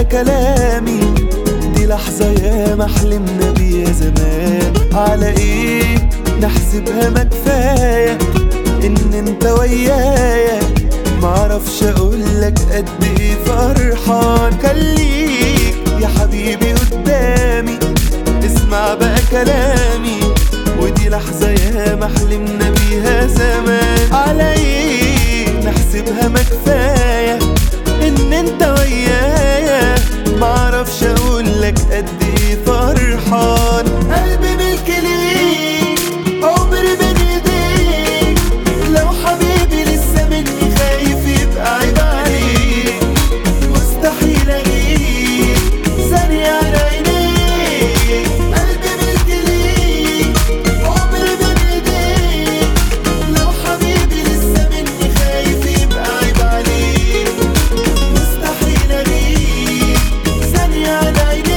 بقى كلامي دي لحظة يا ما حلمنا بيها زمان على ايه نحسبها ما كفاية ان انت ويايا معرفش اقولك قد ايه فرحان خليك يا حبيبي قدامي اسمع بقى كلامي ودي لحظة يا ما حلمنا بيها زمان على ايه نحسبها ما كفاية ان انت ويايا معرفش اقولك قد ايه فرحان قلبي ملك ليك عمري بين ايديك لو حبيبي لسه مني خايف يبقى عيب عليك مستحيل اغيب ثانية على عينيك قلبي ملك ليك عمري بين ايديك لو حبيبي لسه مني خايف يبقى عيب عليك مستحيل اغيب ثانية على عينيك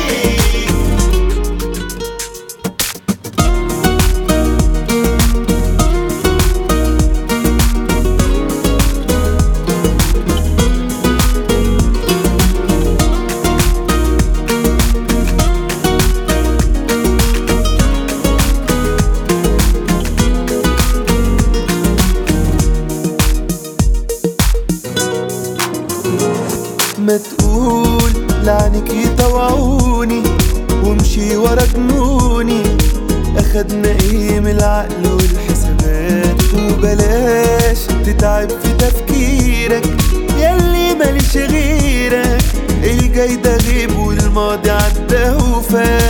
ما تقول لعنك يطوعوني وامشي ورا جنوني اخدنا ايه من العقل والحسابات وبلاش تتعب في تفكيرك ياللي ماليش غيرك الجاي ده غيب والماضي عدى وفات